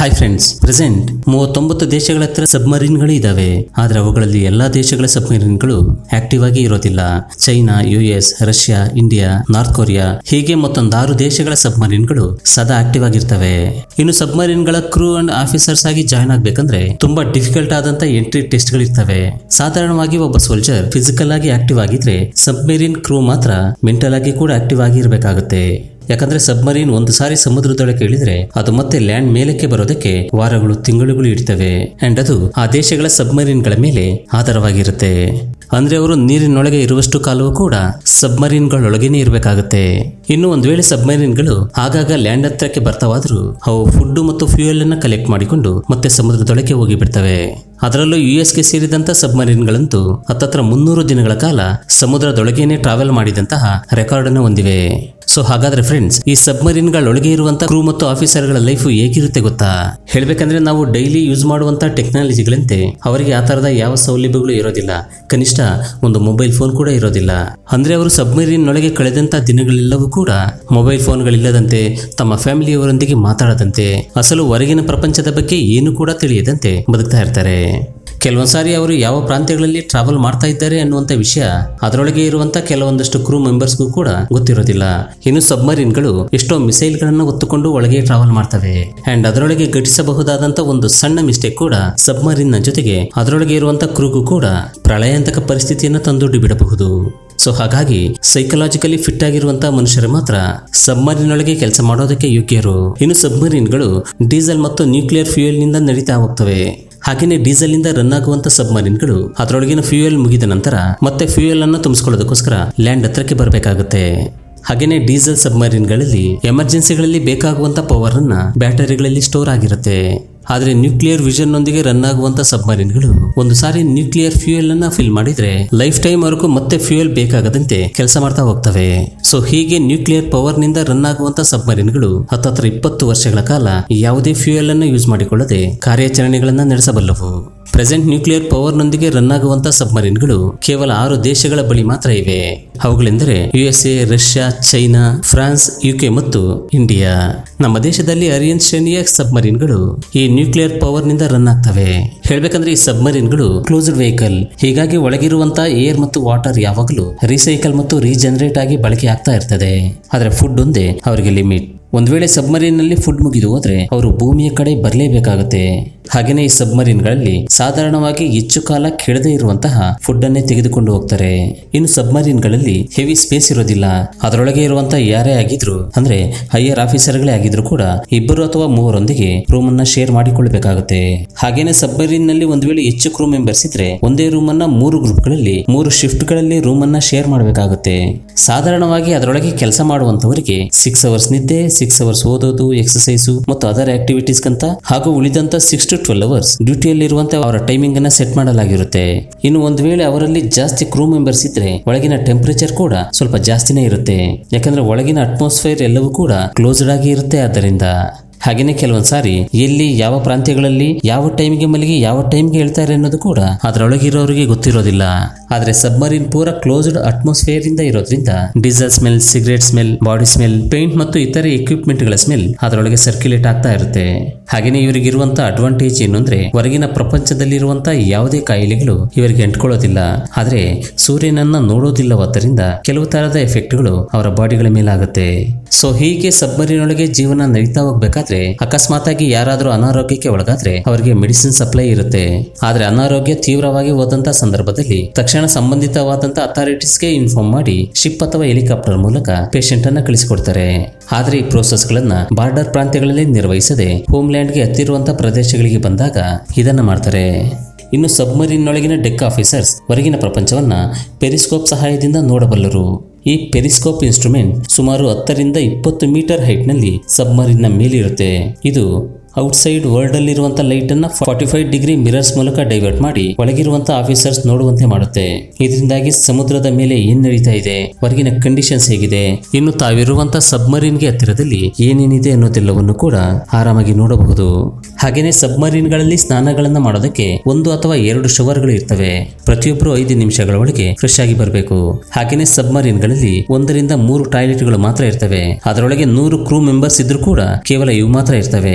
hi friends present ಮೂವತ್ತೊಂಬತ್ತು ದೇಶಗಳ ಹತ್ರ ಸಬ್ಮರೀನ್ಗಳು ಇದಾವೆ ಆದ್ರೆ ಅವುಗಳಲ್ಲಿ ಎಲ್ಲಾ ದೇಶಗಳ ಸಬ್ಮರೀನ್ಗಳು ಆಕ್ಟಿವ್ ಆಗಿ ಇರೋದಿಲ್ಲ China U S Russia India North Korea ಹೀಗೆ ಮತ್ತೊಂದಾರು ದೇಶಗಳ ಸಬ್ಮರೀನ್ಗಳು ಸದಾ ಆಕ್ಟಿವ್ ಆಗಿರ್ತವೆ ಇನ್ನು ಸಬ್ಮರೀನ್ಗಳ ಕ್ರೂ ಅಂಡ್ ಆಫೀಸರ್ಸ್ ಆಗಿ ಜಾಯ್ನ್ ಆಗ್ಬೇಕಂದ್ರೆ ತುಂಬಾ ಡಿಫಿಕಲ್ಟ್ ಆದಂತ ಎಂಟ್ರಿ ಟೆಸ್ಟ್ ಗಳಿರ್ತವೆ ಸಾಧಾರಣವಾಗಿ ಒಬ್ಬ ಸೋಲ್ಜರ್ ಫಿಸಿಕಲ್ ಆಗಿ ಆಕ್ಟಿವ್ ಆಗಿದ್ರೆ ಸಬ್ಮರೀನ್ ಕ್ರೂ ಮಾತ್ರ ಮೆಂಟಲ್ ಆಗಿ ಕೂಡ ಆಕ್ಟಿವ್ ಆಗಿ ಇರಬೇಕಾಗುತ್ತೆ ಯಾಕಂದ್ರೆ ಸಬ್ಮರೀನ್ ಒಂದು ಸಾರಿ ಸಮುದ್ರದೊಳಗೆ ಇಳಿದ್ರೆ ಅದು ಮತ್ತೆ ಲ್ಯಾಂಡ್ ಮೇಲಕ್ಕೆ ಬರೋದಕ್ಕೆ ವಾರಗಳು ತಿಂಗಳುಗಳು ಇಡ್ತವೆ ಅಂಡ್ ಅದು ಆ ದೇಶಗಳ ಸಬ್ಮರೀನ್ಗಳ ಮೇಲೆ ಆಧಾರವಾಗಿರುತ್ತೆ ಅಂದ್ರೆ ಅವರು ನೀರಿನೊಳಗೆ ಇರುವಷ್ಟು ಕಾಲವೂ ಕೂಡ ಸಬ್ಮರೀನ್ಗಳೊಳಗೇನೆ ಇರಬೇಕಾಗುತ್ತೆ ಇನ್ನು ಒಂದು ವೇಳೆ ಸಬ್ಮರೀನ್ಗಳು ಆಗಾಗ ಲ್ಯಾಂಡ್ ಹತ್ರಕ್ಕೆ ಬರ್ತಾವಾದ್ರೂ ಅವು ಫುಡ್ ಮತ್ತು ಫ್ಯೂಯಲ್ ಅನ್ನ ಕಲೆಕ್ಟ್ ಮಾಡಿಕೊಂಡು ಮತ್ತೆ ಸಮುದ್ರದೊಳಗೆ ಹೋಗಿ ಬಿಡ್ತವೆ ಅದರಲ್ಲೂ ಯು ಎಸ್ಗೆ ಸೇರಿದಂತ ಸಬ್ಮರೀನ್ಗಳಂತೂ ಹತ್ತತ್ರ ಮುನ್ನೂರು ದಿನಗಳ ಕಾಲ ಸಮುದ್ರದೊಳಗೇನೆ ಟ್ರಾವೆಲ್ ಮಾಡಿದಂತಹ ರೆಕಾರ್ಡ್ ಅನ್ನು ಹೊಂದಿವೆ ಸೊ ಹಾಗಾದ್ರೆ ಫ್ರೆಂಡ್ಸ್ ಈ ಸಬ್ಮರೀನ್ಗಳೊಳಗೆ ಇರುವಂತ ಕ್ರೂ ಮತ್ತು ಆಫೀಸರ್ಗಳ ಲೈಫ್ ಹೇಗಿರುತ್ತೆ ಗೊತ್ತಾ ಹೇಳ್ಬೇಕಂದ್ರೆ ನಾವು ಡೈಲಿ ಯೂಸ್ ಮಾಡುವಂತ ಟೆಕ್ನಾಲಜಿಗಳಂತೆ ಅವರಿಗೆ ಆ ತರದ ಯಾವ ಸೌಲಭ್ಯಗಳು ಇರೋದಿಲ್ಲ ಕನಿಷ್ಠ ಒಂದು ಮೊಬೈಲ್ ಫೋನ್ ಕೂಡ ಇರೋದಿಲ್ಲ ಅಂದ್ರೆ ಅವರು ಸಬ್ಮರೀನ್ ಒಳಗೆ ಕಳೆದಂತ ದಿನಗಳೆಲ್ಲವೂ ಕೂಡ ಮೊಬೈಲ್ ಫೋನ್ಗಳಿಲ್ಲದಂತೆ ತಮ್ಮ ಫ್ಯಾಮಿಲಿಯವರೊಂದಿಗೆ ಮಾತಾಡದಂತೆ ಅಸಲು ಹೊರಗಿನ ಪ್ರಪಂಚದ ಬಗ್ಗೆ ಏನು ಕೂಡ ತಿಳಿಯದಂತೆ ಬದುಕ್ತಾ ಇರ್ತಾರೆ ಕೆಲವೊಂದ್ಸಾರಿ ಅವರು ಯಾವ ಪ್ರಾಂತ್ಯಗಳಲ್ಲಿ ಟ್ರಾವೆಲ್ ಮಾಡ್ತಾ ಇದ್ದಾರೆ ಅನ್ನುವಂತ ವಿಷಯ ಅದರೊಳಗೆ ಇರುವಂತ ಕೆಲವೊಂದಷ್ಟು ಕ್ರೂ ಮೆಂಬರ್ಸ್ಗೂ ಕೂಡ ಗೊತ್ತಿರೋದಿಲ್ಲ ಇನ್ನು ಸಬ್ಮರೀನ್ಗಳು ಎಷ್ಟೋ ಮಿಸೈಲ್ ಗಳನ್ನ ಹೊತ್ತುಕೊಂಡು ಒಳಗೆ ಟ್ರಾವೆಲ್ ಮಾಡ್ತವೆ ಅಂಡ್ ಅದರೊಳಗೆ ಘಟಿಸಬಹುದಾದಂತ ಒಂದು ಸಣ್ಣ ಮಿಸ್ಟೇಕ್ ಕೂಡ ಸಬ್ಮರೀನ್ ನ ಜೊತೆಗೆ ಅದರೊಳಗೆ ಇರುವಂತ ಕ್ರೂಗೂ ಕೂಡ ಪ್ರಳಯಾಂತಕ ಪರಿಸ್ಥಿತಿಯನ್ನು ತಂದೊಡ್ಡಿ ಬಿಡಬಹುದು ಸೊ ಹಾಗಾಗಿ ಸೈಕಲಾಜಿಕಲಿ ಫಿಟ್ ಆಗಿರುವಂತಹ ಮನುಷ್ಯರು ಮಾತ್ರ ಸಬ್ಮರೀನ್ ಒಳಗೆ ಕೆಲಸ ಮಾಡೋದಕ್ಕೆ ಯೋಗ್ಯರು ಇನ್ನು ಸಬ್ಮರೀನ್ಗಳು ಡೀಸೆಲ್ ಮತ್ತು ನ್ಯೂಕ್ಲಿಯರ್ ಫ್ಯೂಯಲ್ ನಿಂದ ನಡೀತಾ ಹೋಗ್ತವೆ ಹಾಗೆಯೇ ಡೀಸೆಲ್ ನಿಂದ ರನ್ ಆಗುವಂತ ಸಬ್ಮರೀನ್ಗಳು ಅದರೊಳಗಿನ ಫ್ಯೂಯಲ್ ಮುಗಿದ ನಂತರ ಮತ್ತೆ ಫ್ಯೂಯಲ್ ಅನ್ನು ತುಂಬಿಸ್ಕೊಳ್ಳೋದಕ್ಕೋಸ್ಕರ ಲ್ಯಾಂಡ್ ಹತ್ರಕ್ಕೆ ಬರಬೇಕಾಗುತ್ತೆ ಹಾಗೆಯೇ ಡೀಸೆಲ್ ಸಬ್ಮರೀನ್ಗಳಲ್ಲಿ ಎಮರ್ಜೆನ್ಸಿಗಳಲ್ಲಿ ಬೇಕಾಗುವಂತ ಪವರ್ ಅನ್ನ ಬ್ಯಾಟರಿಗಳಲ್ಲಿ ಸ್ಟೋರ್ ಆಗಿರುತ್ತೆ ಆದ್ರೆ ನ್ಯೂಕ್ಲಿಯರ್ ವಿಷನ್ ನೊಂದಿಗೆ ರನ್ ಆಗುವಂತ ಸಬ್ಮರೀನ್ಗಳು ಒಂದು ಸಾರಿ ನ್ಯೂಕ್ಲಿಯರ್ ಫ್ಯೂಯಲ್ ಅನ್ನ ಫಿಲ್ ಮಾಡಿದ್ರೆ ಲೈಫ್ ಟೈಮ್ ವರೆಗೂ ಮತ್ತೆ ಫ್ಯೂಯಲ್ ಬೇಕಾಗದಂತೆ ಕೆಲಸ ಮಾಡ್ತಾ ಹೋಗ್ತವೆ ಸೊ ಹೀಗೆ ನ್ಯೂಕ್ಲಿಯರ್ ಪವರ್ ನಿಂದ ರನ್ ಆಗುವಂತ ಸಬ್ಮರೀನ್ಗಳು ಹತ್ತತ್ರ ಇಪ್ಪತ್ತು ವರ್ಷಗಳ ಕಾಲ ಯಾವುದೇ ಫ್ಯೂಯಲ್ ಅನ್ನು ಯೂಸ್ ಮಾಡಿಕೊಳ್ಳದೆ ಕಾರ್ಯಾಚರಣೆಗಳನ್ನ ನಡೆಸಬಲ್ಲವು ಪ್ರೆಸೆಂಟ್ ನ್ಯೂಕ್ಲಿಯರ್ ಪವರ್ ನೊಂದಿಗೆ ರನ್ ಆಗುವಂತ ಸಬ್ಮರೀನ್ಗಳು ಕೇವಲ ಆರು ದೇಶಗಳ ಬಳಿ ಮಾತ್ರ ಇವೆ ಅವುಗಳೆಂದರೆ U S A Russia China France UK ಮತ್ತು ಇಂಡಿಯಾ ನಮ್ಮ ದೇಶದಲ್ಲಿ ಅರಿಯನ್ ಶ್ರೇಣಿಯ ಸಬ್ಮರೀನ್ಗಳು ಈ ನ್ಯೂಕ್ಲಿಯರ್ ಪವರ್ ನಿಂದ ರನ್ ಆಗ್ತವೆ ಹೇಳ್ಬೇಕಂದ್ರೆ ಈ ಸಬ್ಮರೀನ್ಗಳು ಕ್ಲೋಸ್ಡ್ ವೆಹಿಕಲ್ ಹೀಗಾಗಿ ಒಳಗಿರುವಂತಹ ಏರ್ ಮತ್ತು ವಾಟರ್ ಯಾವಾಗಲೂ ರೀಸೈಕಲ್ ಮತ್ತು ರೀಜನರೇಟ್ ಆಗಿ ಬಳಕೆ ಆಗ್ತಾ ಇರ್ತದೆ ಆದ್ರೆ ಫುಡ್ ಒಂದೇ ಅವರಿಗೆ ಲಿಮಿಟ್ ಒಂದ್ ವೇಳೆ ಸಬ್ಮರೀನ್ ನಲ್ಲಿ ಫುಡ್ ಮುಗಿದು ಹೋದ್ರೆ ಅವರು ಭೂಮಿಯ ಕಡೆ ಬರಲೇಬೇಕಾಗುತ್ತೆ ಹಾಗೇನೆ ಈ ಸಬ್ಮರೀನ್ಗಳಲ್ಲಿ ಸಾಧಾರಣವಾಗಿ ಹೆಚ್ಚು ಕಾಲ ಕೆಡದೆ ಇರುವಂತಹ ಫುಡ್ ಅನ್ನೇ ತೆಗೆದುಕೊಂಡು ಹೋಗ್ತಾರೆ ಇನ್ನು ಸಬ್ಮರೀನ್ಗಳಲ್ಲಿ ಹೆವಿ ಸ್ಪೇಸ್ ಇರೋದಿಲ್ಲ ಅದರೊಳಗೆ ಇರುವಂತಹ ಯಾರೇ ಆಗಿದ್ರು ಅಂದ್ರೆ ಹೈಯರ್ ಆಫೀಸರ್ಗಳೇ ಆಗಿದ್ರು ಕೂಡ ಇಬ್ಬರು ಅಥವಾ ಮೂವರೊಂದಿಗೆ ರೂಮ್ ಅನ್ನ ಶೇರ್ ಮಾಡಿಕೊಳ್ಳಬೇಕಾಗುತ್ತೆ ಹಾಗೇನೆ ಸಬ್ಮರೀನ್ ನಲ್ಲಿ ಒಂದು ವೇಳೆ ಹೆಚ್ಚು ಕ್ರೂ ಮೆಂಬರ್ಸ್ ಇದ್ರೆ ಒಂದೇ ರೂಮ್ ಅನ್ನ ಮೂರು ಗ್ರೂಪ್ಗಳಲ್ಲಿ ಮೂರು ಶಿಫ್ಟ್ ಗಳಲ್ಲಿ ರೂಮ್ ಅನ್ನ ಶೇರ್ ಮಾಡಬೇಕಾಗುತ್ತೆ ಸಾಧಾರಣವಾಗಿ ಅದರೊಳಗೆ ಕೆಲಸ ಮಾಡುವಂತವರಿಗೆ ಸಿಕ್ಸ್ ಅವರ್ಸ್ ನಿದ್ದೆ ಸಿಕ್ಸ್ ಅವರ್ಸ್ ಓದೋದು ಎಕ್ಸಸೈಸು ಮತ್ತು ಅದರ್ ಆಕ್ಟಿವಿಟೀಸ್ ಕಂತ ಹಾಗೂ ಉಳಿದಂತ ಸಿಕ್ಸ್ ಟು ಟ್ವೆಲ್ ಅವರ್ಸ್ ಡ್ಯೂಟಿಯಲ್ಲಿ ಇರುವಂತಹ ಅವರ ಟೈಮಿಂಗ್ ಅನ್ನ ಸೆಟ್ ಮಾಡಲಾಗಿರುತ್ತೆ ಇನ್ನು ಒಂದು ವೇಳೆ ಅವರಲ್ಲಿ ಜಾಸ್ತಿ ಕ್ರೂ ಮೆಂಬರ್ಸ್ ಇದ್ರೆ ಒಳಗಿನ ಟೆಂಪರೇಚರ್ ಕೂಡ ಸ್ವಲ್ಪ ಜಾಸ್ತಿನೇ ಇರುತ್ತೆ ಯಾಕಂದ್ರೆ ಒಳಗಿನ ಅಟ್ಮಾಸ್ಫಿಯರ್ ಎಲ್ಲವೂ ಕೂಡ ಕ್ಲೋಸ್ಡ್ ಆಗಿ ಇರುತ್ತೆ ಆದ್ದರಿಂದ ಹಾಗೇನೆ ಕೆಲವೊಂದ್ ಸಾರಿ ಎಲ್ಲಿ ಯಾವ ಪ್ರಾಂತ್ಯಗಳಲ್ಲಿ ಯಾವ ಟೈಮ್ಗೆ ಮಲಗಿ ಯಾವ ಟೈಮ್ಗೆ ಹೇಳ್ತಾರೆ ಅನ್ನೋದು ಕೂಡ ಅದರೊಳಗಿರೋರಿಗೆ ಗೊತ್ತಿರೋದಿಲ್ಲ ಆದ್ರೆ ಸಬ್ಮರೀನ್ ಪೂರ ಕ್ಲೋಸ್ಡ್ ಅಟ್ಮಾಸ್ಫಿಯರ್ ಇಂದ ಇರೋದ್ರಿಂದ diesel smell cigarette smell body smell paint ಮತ್ತು ಇತರೆ ಎಕ್ವಿಪ್ಮೆಂಟ್ ಗಳ ಸ್ಮೆಲ್ ಅದರೊಳಗೆ ಸರ್ಕ್ಯುಲೇಟ್ ಆಗ್ತಾ ಇರುತ್ತೆ ಹಾಗೇನೆ ಇವರಿಗಿರುವಂತ ಅಡ್ವಾಂಟೇಜ್ ಏನು ಅಂದ್ರೆ ಹೊರಗಿನ ಪ್ರಪಂಚದಲ್ಲಿರುವಂತ ಯಾವುದೇ ಕಾಯಿಲೆಗಳು ಇವರಿಗೆ ಅಂಟ್ಕೊಳ್ಳೋದಿಲ್ಲ ಆದ್ರೆ ಸೂರ್ಯನನ್ನ ನೋಡೋದಿಲ್ಲವಾದ್ದರಿಂದ ಕೆಲವು ತರಹದ ಎಫೆಕ್ಟ್ಗಳು ಅವರ ಬಾಡಿಗಳ ಮೇಲಾಗುತ್ತೆ ಸೊ ಹೀಗೆ ಸಬ್ಮರೀನ್ ಒಳಗೆ ಜೀವನ ನಡೀತಾ ಹೋಗ್ಬೇಕಾದ್ರೆ ಅಕಸ್ಮಾತ್ ಆಗಿ ಯಾರಾದ್ರೂ ಅನಾರೋಗ್ಯಕ್ಕೆ ಒಳಗಾದ್ರೆ ಅವರಿಗೆ ಮೆಡಿಸಿನ್ ಸಪ್ಲೈ ಇರುತ್ತೆ ಆದ್ರೆ ಅನಾರೋಗ್ಯ ತೀವ್ರವಾಗಿ ಹೋದಂತ ಸಂದರ್ಭದಲ್ಲಿ ತಕ್ಷಣ ಸಂಬಂಧಿತವಾದಂತ ಅಥಾರಿಟೀಸ್ಗೆ ಇನ್ಫಾರ್ಮ್ ಮಾಡಿ ಶಿಪ್ ಅಥವಾ ಹೆಲಿಕಾಪ್ಟರ್ ಮೂಲಕ ಪೇಷಂಟ್ ಅನ್ನ ಕಳಿಸಿಕೊಡ್ತಾರೆ ಆದ್ರೆ ಈ ಪ್ರೋಸೆಸ್ ಗಳನ್ನ ಬಾರ್ಡರ್ ಪ್ರಾಂತ್ಯಗಳಲ್ಲಿ ನಿರ್ವಹಿಸದೆ ಹೋಮ್ಲ್ಯಾಂಡ್ಗೆ ಹತ್ತಿರುವಂತಹ ಪ್ರದೇಶಗಳಿಗೆ ಬಂದಾಗ ಇದನ್ನ ಮಾಡ್ತಾರೆ ಇನ್ನು ಸಬ್ಮರೀನ್ ಒಳಗಿನ ಡೆಕ್ ಆಫೀಸರ್ಸ್ ಹೊರಗಿನ ಪ್ರಪಂಚವನ್ನ ಪೆರಿಸ್ಕೋಪ್ ಸಹಾಯದಿಂದ ನೋಡಬಲ್ಲರು ಈ ಪೆರಿಸ್ಕೋಪ್ ಇನ್ಸ್ಟ್ರೂಮೆಂಟ್ ಸುಮಾರು ಹತ್ತರಿಂದ ಇಪ್ಪತ್ತು ಮೀಟರ್ ಹೈಟ್ನಲ್ಲಿ ಸಬ್ಮರೀನ್ನ ಮೇಲಿರುತ್ತೆ ಇದು ಔಟ್ಸೈಡ್ ವರ್ಲ್ಡ್ ಅಲ್ಲಿರುವಂತ ಲೈಟ್ ಅನ್ನ ಫಾರ್ಟಿ ಫೈವ್ ಡಿಗ್ರಿ ಮಿರರ್ಸ್ ಮೂಲಕ ಡೈವರ್ಟ್ ಮಾಡಿ ಒಳಗಿರುವಂತ ಆಫೀಸರ್ಸ್ ನೋಡುವಂತೆ ಮಾಡುತ್ತೆ ಇದರಿಂದಾಗಿ ಸಮುದ್ರದ ಮೇಲೆ ಏನ್ ನಡೀತಾ ಇದೆ ಹೊರಗಿನ ಕಂಡೀಷನ್ಸ್ ಹೇಗಿದೆ ಇನ್ನು ತಾವಿರುವಂತ ಸಬ್ಮರೀನ್ಗೆ ಹತ್ತಿರದಲ್ಲಿ ಏನೇನಿದೆ ಅನ್ನೋದೆಲ್ಲವನ್ನು ಕೂಡ ಆರಾಮಾಗಿ ನೋಡಬಹುದು ಹಾಗೇನೆ ಸಬ್ಮರೀನ್ಗಳಲ್ಲಿ ಸ್ನಾನಗಳನ್ನ ಮಾಡೋದಕ್ಕೆ ಒಂದು ಅಥವಾ ಎರಡು ಶವರ್ಗಳು ಇರ್ತವೆ ಪ್ರತಿಯೊಬ್ಬರು ಐದು ನಿಮಿಷಗಳ ಒಳಗೆ ಫ್ರೆಶ್ ಆಗಿ ಬರಬೇಕು ಹಾಗೇನೆ ಸಬ್ಮರೀನ್ಗಳಲ್ಲಿ ಒಂದರಿಂದ ಮೂರು ಟಾಯ್ಲೆಟ್ಗಳು ಮಾತ್ರ ಇರ್ತವೆ ಅದರೊಳಗೆ ನೂರು ಕ್ರೂ ಮೆಂಬರ್ಸ್ ಇದ್ರೂ ಕೂಡ ಕೇವಲ ಇವು ಮಾತ್ರ ಇರ್ತವೆ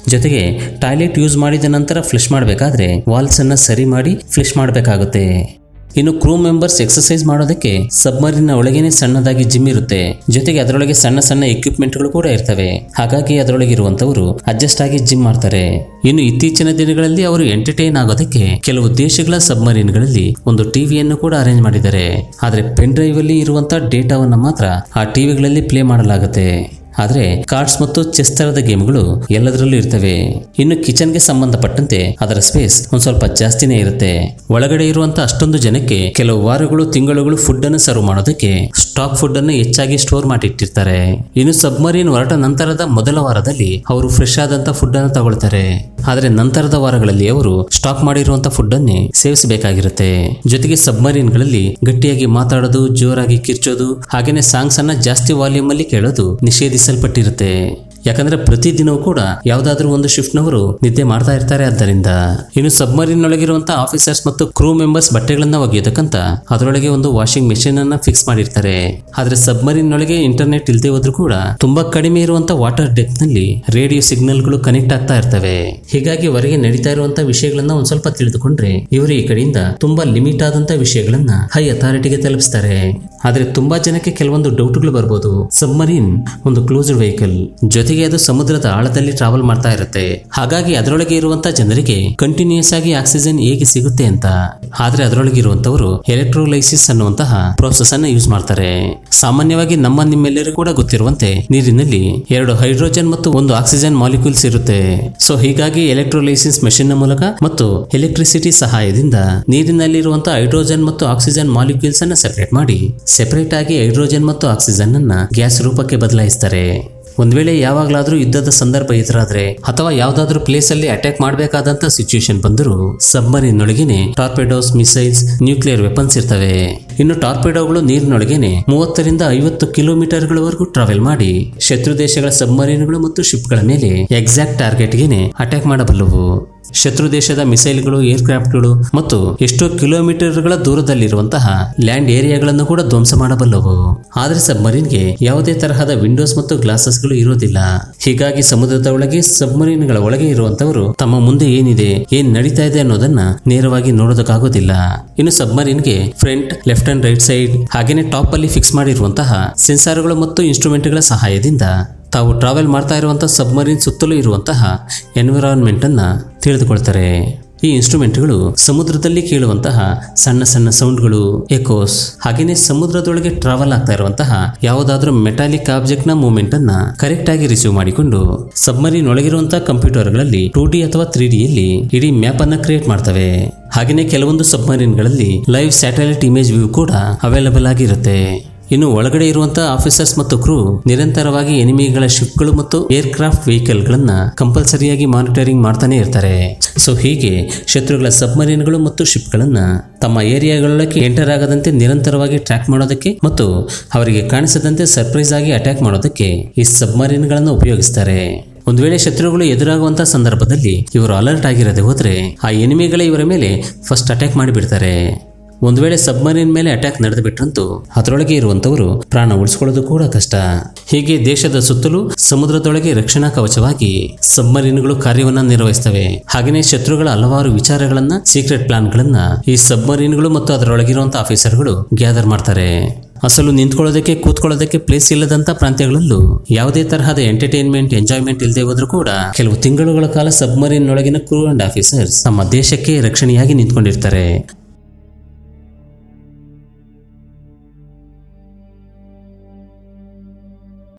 ಜೊತೆಗೆ ಟಾಯ್ಲೆಟ್ ಯೂಸ್ ಮಾಡಿದ ನಂತರ ಫ್ಲಶ್ ಮಾಡಬೇಕಾದ್ರೆ ವಾಲ್ಸ್ ಅನ್ನ ಸರಿ ಮಾಡಿ ಫ್ಲಶ್ ಮಾಡಬೇಕಾಗುತ್ತೆ ಇನ್ನು ಕ್ರೂ ಮೆಂಬರ್ಸ್ ಎಕ್ಸರ್ಸೈಸ್ ಮಾಡೋದಕ್ಕೆ ಸಬ್ಮರಿನ್ ಒಳಗೇನೆ ಸಣ್ಣದಾಗಿ ಜಿಮ್ ಇರುತ್ತೆ ಜೊತೆಗೆ ಅದರೊಳಗೆ ಸಣ್ಣ ಸಣ್ಣ ಎಕ್ವಿಪ್ಮೆಂಟ್ಗಳು ಕೂಡ ಇರ್ತವೆ ಹಾಗಾಗಿ ಅದರೊಳಗೆ ಇರುವಂತವರು ಅಡ್ಜಸ್ಟ್ ಆಗಿ ಜಿಮ್ ಮಾಡ್ತಾರೆ ಇನ್ನು ಇತ್ತೀಚಿನ ದಿನಗಳಲ್ಲಿ ಅವರು ಎಂಟರ್ಟೈನ್ ಆಗೋದಕ್ಕೆ ಕೆಲವು ದೇಶಗಳ ಸಬ್ಮರೀನ್ಗಳಲ್ಲಿ ಒಂದು ಟಿವಿಯನ್ನು ಕೂಡ ಅರೇಂಜ್ ಮಾಡಿದ್ದಾರೆ ಆದ್ರೆ ಪೆನ್ ಡ್ರೈವ್ ಅಲ್ಲಿ ಇರುವಂತಹ ಡೇಟಾವನ್ನ ಮಾತ್ರ ಆ ಟಿವಿಗಳಲ್ಲಿ ಪ್ಲೇ ಮಾಡಲಾಗುತ್ತೆ ಆದ್ರೆ ಕಾರ್ಡ್ಸ್ ಮತ್ತು ಚೆಸ್ ತರದ ಗೇಮ್ಗಳು ಎಲ್ಲದರಲ್ಲೂ ಇರ್ತವೆ ಇನ್ನು ಕಿಚನ್ಗೆ ಸಂಬಂಧಪಟ್ಟಂತೆ ಅದರ ಸ್ಪೇಸ್ ಒಂದ್ ಸ್ವಲ್ಪ ಜಾಸ್ತಿನೇ ಇರುತ್ತೆ ಒಳಗಡೆ ಇರುವಂತ ಅಷ್ಟೊಂದು ಜನಕ್ಕೆ ಕೆಲವು ವಾರಗಳು ತಿಂಗಳುಗಳು ಫುಡ್ ಅನ್ನು ಸರ್ವ್ ಮಾಡೋದಕ್ಕೆ ಸ್ಟಾಕ್ ಫುಡ್ ಅನ್ನು ಹೆಚ್ಚಾಗಿ ಸ್ಟೋರ್ ಮಾಡಿಟ್ಟಿರ್ತಾರೆ ಇನ್ನು ಸಬ್ಮರೀನ್ ಹೊರಟ ನಂತರದ ಮೊದಲ ವಾರದಲ್ಲಿ ಅವರು ಫ್ರೆಶ್ ಆದಂತ ಫುಡ್ ಅನ್ನು ತಗೊಳ್ತಾರೆ ಆದ್ರೆ ನಂತರದ ವಾರಗಳಲ್ಲಿ ಅವರು ಸ್ಟಾಕ್ ಮಾಡಿರುವಂತ ಫುಡ್ ಅನ್ನೇ ಸೇವಿಸಬೇಕಾಗಿರುತ್ತೆ ಜೊತೆಗೆ ಸಬ್ಮರೀನ್ಗಳಲ್ಲಿ ಗಟ್ಟಿಯಾಗಿ ಮಾತಾಡೋದು ಜೋರಾಗಿ ಕಿರ್ಚೋದು ಹಾಗೇನೆ ಸಾಂಗ್ಸ್ ಅನ್ನ ಜಾಸ್ತಿ ವಾಲ್ಯೂಮ್ ಅಲ್ಲಿ ಕೇಳೋದು ನಿಷೇಧಿಸಲ್ಪಟ್ಟಿರುತ್ತೆ ಯಾಕಂದ್ರೆ ಪ್ರತಿದಿನವೂ ಕೂಡ ಯಾವ್ದಾದ್ರೂ ಒಂದು ಶಿಫ್ಟ್ನವರು ನಿದ್ದೆ ಮಾಡ್ತಾ ಇರ್ತಾರೆ ಆದ್ದರಿಂದ ಇನ್ನು ಸಬ್ಮರೀನ್ ಒಳಗಿರುವಂತಹ ಆಫೀಸರ್ಸ್ ಮತ್ತು ಕ್ರೂ ಮೆಂಬರ್ಸ್ ಬಟ್ಟೆಗಳನ್ನ ಒಗೆಯೋದಕ್ಕಂತ ಅದರೊಳಗೆ ಒಂದು ವಾಷಿಂಗ್ ಮೆಷಿನ್ ಅನ್ನ ಫಿಕ್ಸ್ ಮಾಡಿರ್ತಾರೆ ಆದ್ರೆ ಸಬ್ಮರೀನ್ ಒಳಗೆ ಇಂಟರ್ನೆಟ್ ಇಲ್ಲದೆ ಹೋದ್ರೂ ಕೂಡ ತುಂಬಾ ಕಡಿಮೆ ಇರುವಂತ ವಾಟರ್ ಡೆಪ್ತ್ ನಲ್ಲಿ ರೇಡಿಯೋ ಸಿಗ್ನಲ್ಗಳು ಕನೆಕ್ಟ್ ಆಗ್ತಾ ಇರ್ತವೆ ಹೀಗಾಗಿ ಹೊರಗೆ ನಡೀತಾ ಇರುವಂತ ವಿಷಯಗಳನ್ನ ಒಂದ್ ಸ್ವಲ್ಪ ತಿಳಿದುಕೊಂಡ್ರೆ ಇವರು ಈ ಕಡೆಯಿಂದ ತುಂಬಾ ಲಿಮಿಟ್ ಆದಂತ ವಿಷಯಗಳನ್ನ ಹೈ ಅಥಾರಿಟಿಗೆ ತಲುಪಿಸ್ತಾರೆ ಆದ್ರೆ ತುಂಬಾ ಜನಕ್ಕೆ ಕೆಲವೊಂದು ಡೌಟ್ಗಳು ಬರ್ಬೋದು ಸಬ್ಮರೀನ್ ಒಂದು ಕ್ಲೋಸ್ಡ್ ವೆಹಿಕಲ್ ಜೊತೆಗೆ ಅದು ಸಮುದ್ರದ ಆಳದಲ್ಲಿ ಟ್ರಾವೆಲ್ ಮಾಡ್ತಾ ಇರುತ್ತೆ ಹಾಗಾಗಿ ಅದರೊಳಗೆ ಇರುವಂತ ಜನರಿಗೆ ಕಂಟಿನ್ಯೂಸ್ ಆಗಿ ಆಕ್ಸಿಜನ್ ಹೇಗೆ ಸಿಗುತ್ತೆ ಅಂತ ಆದ್ರೆ ಅದರೊಳಗೆ ಇರುವಂತವರು ಎಲೆಕ್ಟ್ರೋಲೈಸಿಸ್ ಅನ್ನುವಂತಹ ಪ್ರೋಸೆಸ್ ಅನ್ನ ಯೂಸ್ ಮಾಡ್ತಾರೆ ಸಾಮಾನ್ಯವಾಗಿ ನಮ್ಮ ನಿಮ್ಮೆಲ್ಲರಿಗೂ ಕೂಡ ಗೊತ್ತಿರುವಂತೆ ನೀರಿನಲ್ಲಿ ಎರಡು ಹೈಡ್ರೋಜನ್ ಮತ್ತು ಒಂದು ಆಕ್ಸಿಜನ್ ಮಾಲಿಕ್ಯೂಲ್ಸ್ ಇರುತ್ತೆ ಸೊ ಹೀಗಾಗಿ ಎಲೆಕ್ಟ್ರೋಲೈಸಿಸ್ ಮೆಷಿನ್ ನ ಮೂಲಕ ಮತ್ತು ಎಲೆಕ್ಟ್ರಿಸಿಟಿ ಸಹಾಯದಿಂದ ನೀರಿನಲ್ಲಿರುವಂತಹ ಹೈಡ್ರೋಜನ್ ಮತ್ತು ಆಕ್ಸಿಜನ್ ಮಾಲಿಕ್ಯೂಲ್ಸ್ ಅನ್ನ ಸೆಪರೇಟ್ ಮಾಡಿ ಸೆಪರೇಟ್ ಆಗಿ ಹೈಡ್ರೋಜನ್ ಮತ್ತು ಆಕ್ಸಿಜನ್ ಅನ್ನ ಗ್ಯಾಸ್ ರೂಪಕ್ಕೆ ಬದಲಾಯಿಸ್ತಾರೆ ಒಂದ್ ವೇಳೆ ಯಾವಾಗ್ಲಾದ್ರೂ ಯುದ್ಧದ ಸಂದರ್ಭ ಎದುರಾದ್ರೆ ಅಥವಾ ಯಾವ್ದಾದ್ರೂ ಪ್ಲೇಸ್ ಅಲ್ಲಿ ಅಟ್ಯಾಕ್ ಮಾಡಬೇಕಾದಂತ ಸಿಚುಯೇಷನ್ ಬಂದರೂ ಸಬ್ಮರೀನ್ ಒಳಗೇನೆ ಟಾರ್ಪೆಡೋಸ್ ಮಿಸೈಲ್ಸ್ ನ್ಯೂಕ್ಲಿಯರ್ ವೆಪನ್ಸ್ ಇರ್ತವೆ ಇನ್ನು ಟಾರ್ಪೆಡೋಗಳು ನೀರಿನೊಳಗೇನೆ ಮೂವತ್ತರಿಂದ ಐವತ್ತು ಕಿಲೋಮೀಟರ್ಗಳವರೆಗೂ ಟ್ರಾವೆಲ್ ಮಾಡಿ ಶತ್ರು ದೇಶಗಳ ಸಬ್ಮರೀನ್ಗಳು ಮತ್ತು ಶಿಪ್ಗಳ ಮೇಲೆ ಎಕ್ಸಾಕ್ಟ್ ಟಾರ್ಗೆಟ್ಗೆನೆ ಅಟ್ಯಾಕ್ ಮಾಡಬಲ್ಲವು ಶತ್ರು ದೇಶದ ಮಿಸೈಲ್ಗಳು ಏರ್ಕ್ರಾಫ್ಟ್ಗಳು ಮತ್ತು ಎಷ್ಟೋ ಕಿಲೋಮೀಟರ್ಗಳ ದೂರದಲ್ಲಿರುವಂತಹ ಲ್ಯಾಂಡ್ ಏರಿಯಾಗಳನ್ನು ಕೂಡ ಧ್ವಂಸ ಮಾಡಬಲ್ಲವು ಆದರೆ ಸಬ್ಮರೀನ್ಗೆ ಯಾವುದೇ ತರಹದ ವಿಂಡೋಸ್ ಮತ್ತು ಗ್ಲಾಸಸ್ಗಳು ಇರೋದಿಲ್ಲ ಹೀಗಾಗಿ ಸಮುದ್ರದ ಒಳಗೆ ಸಬ್ಮರೀನ್ಗಳ ಒಳಗೆ ಇರುವಂತವರು ತಮ್ಮ ಮುಂದೆ ಏನಿದೆ ಏನ್ ನಡೀತಾ ಇದೆ ಅನ್ನೋದನ್ನ ನೇರವಾಗಿ ನೋಡೋದಕ್ಕಾಗೋದಿಲ್ಲ ಇನ್ನು ಸಬ್ಮರೀನ್ಗೆ front left and right side ಹಾಗೇನೆ ಟಾಪ್ ಅಲ್ಲಿ ಫಿಕ್ಸ್ ಮಾಡಿರುವಂತಹ ಸೆನ್ಸಾರ್ಗಳು ಮತ್ತು ಇನ್ಸ್ಟ್ರೂಮೆಂಟ್ಗಳ ಸಹಾಯದಿಂದ ತಾವು ಟ್ರಾವೆಲ್ ಮಾಡ್ತಾ ಇರುವಂತಹ ಸಬ್ಮರೀನ್ ಸುತ್ತಲೂ ಇರುವಂತಹ ಎನ್ವಿರಾನ್ಮೆಂಟ್ ಅನ್ನ ತಿಳಿದುಕೊಳ್ತಾರೆ ಈ ಇನ್ಸ್ಟ್ರೂಮೆಂಟ್ಗಳು ಸಮುದ್ರದಲ್ಲಿ ಕೇಳುವಂತಹ ಸಣ್ಣ ಸಣ್ಣ ಸೌಂಡ್ಗಳು ಎಕೋಸ್ ಹಾಗೇನೆ ಸಮುದ್ರದೊಳಗೆ ಟ್ರಾವೆಲ್ ಆಗ್ತಾ ಇರುವಂತಹ ಯಾವುದಾದ್ರೂ ಮೆಟಾಲಿಕ್ ಆಬ್ಜೆಕ್ಟ್ ನ ಮೂವ್ಮೆಂಟ್ ಅನ್ನ ಕರೆಕ್ಟ್ ಆಗಿ ರಿಸೀವ್ ಮಾಡಿಕೊಂಡು ಸಬ್ಮರೀನ್ ಒಳಗಿರುವಂತಹ ಕಂಪ್ಯೂಟರ್ಗಳಲ್ಲಿ ಟೂ ಡಿ ಅಥವಾ ತ್ರೀ ಡಿಯಲ್ಲಿ ಇಡೀ ಮ್ಯಾಪ್ ಅನ್ನ ಕ್ರಿಯೇಟ್ ಮಾಡ್ತವೆ ಹಾಗೇನೆ ಕೆಲವೊಂದು ಸಬ್ಮರೀನ್ಗಳಲ್ಲಿ ಲೈವ್ ಸ್ಯಾಟಲೈಟ್ ಇಮೇಜ್ ವ್ಯೂ ಕೂಡ ಅವೈಲಬಲ್ ಆಗಿರುತ್ತೆ ಇನ್ನು ಒಳಗಡೆ ಇರುವಂತಹ ಆಫೀಸರ್ಸ್ ಮತ್ತು ಕ್ರೂ ನಿರಂತರವಾಗಿ ಎನಿಮಿಗಳ ಶಿಪ್ಗಳು ಮತ್ತು ಏರ್ಕ್ರಾಫ್ಟ್ ವೆಹಿಕಲ್ಗಳನ್ನ ಕಂಪಲ್ಸರಿಯಾಗಿ ಮಾನಿಟರಿಂಗ್ ಮಾಡ್ತಾನೆ ಇರ್ತಾರೆ ಸೊ ಹೀಗೆ ಶತ್ರುಗಳ ಸಬ್ಮರೀನ್ಗಳು ಮತ್ತು ಶಿಪ್ಗಳನ್ನ ತಮ್ಮ ಏರಿಯಾಗಳೊಳಗೆ ಎಂಟರ್ ಆಗದಂತೆ ನಿರಂತರವಾಗಿ ಟ್ರ್ಯಾಕ್ ಮಾಡೋದಕ್ಕೆ ಮತ್ತು ಅವರಿಗೆ ಕಾಣಿಸದಂತೆ ಸರ್ಪ್ರೈಸ್ ಆಗಿ ಅಟ್ಯಾಕ್ ಮಾಡೋದಕ್ಕೆ ಈ ಸಬ್ಮರೀನ್ಗಳನ್ನು ಉಪಯೋಗಿಸ್ತಾರೆ ಒಂದು ವೇಳೆ ಶತ್ರುಗಳು ಎದುರಾಗುವಂತಹ ಸಂದರ್ಭದಲ್ಲಿ ಇವರು ಅಲರ್ಟ್ ಆಗಿರದೆ ಹೋದ್ರೆ ಆ ಎನಿಮಿಗಳೇ ಇವರ ಮೇಲೆ ಫಸ್ಟ್ ಅಟ್ಯಾಕ್ ಮಾಡಿಬಿಡ್ತಾರೆ ಒಂದು ವೇಳೆ ಸಬ್ಮರೀನ್ ಮೇಲೆ ಅಟ್ಯಾಕ್ ನಡೆದು ಬಿಟ್ರಂತೂ ಅದರೊಳಗೆ ಇರುವಂತವರು ಪ್ರಾಣ ಉಳಿಸ್ಕೊಳ್ಳೋದು ಕೂಡ ಕಷ್ಟ ಹೀಗೆ ದೇಶದ ಸುತ್ತಲೂ ಸಮುದ್ರದೊಳಗೆ ರಕ್ಷಣಾ ಕವಚವಾಗಿ ಸಬ್ಮರೀನ್ಗಳು ಕಾರ್ಯವನ್ನ ನಿರ್ವಹಿಸ್ತವೆ ಹಾಗೆಯೇ ಶತ್ರುಗಳ ಹಲವಾರು ವಿಚಾರಗಳನ್ನ ಸೀಕ್ರೆಟ್ ಪ್ಲಾನ್ಗಳನ್ನ ಈ ಸಬ್ಮರೀನ್ಗಳು ಮತ್ತು ಅದರೊಳಗಿರುವಂತಹ ಆಫೀಸರ್ಗಳು ಗ್ಯಾದರ್ ಮಾಡ್ತಾರೆ ಅಸಲು ನಿಂತ್ಕೊಳ್ಳೋದಕ್ಕೆ ಕೂತ್ಕೊಳ್ಳೋದಕ್ಕೆ ಪ್ಲೇಸ್ ಇಲ್ಲದಂತ ಪ್ರಾಂತ್ಯಗಳಲ್ಲೂ ಯಾವುದೇ ತರಹದ ಎಂಟರ್ಟೈನ್ಮೆಂಟ್ ಎಂಜಾಯ್ಮೆಂಟ್ ಇಲ್ಲದೆ ಹೋದ್ರೂ ಕೂಡ ಕೆಲವು ತಿಂಗಳುಗಳ ಕಾಲ ಸಬ್ಮರೀನ್ ಒಳಗಿನ ಕ್ರೂ ಅಂಡ್ ಆಫೀಸರ್ಸ್ ತಮ್ಮ ದೇಶಕ್ಕೆ ರಕ್ಷಣೆಯಾಗಿ ನಿಂತ್ಕೊಂಡಿರ್ತಾರೆ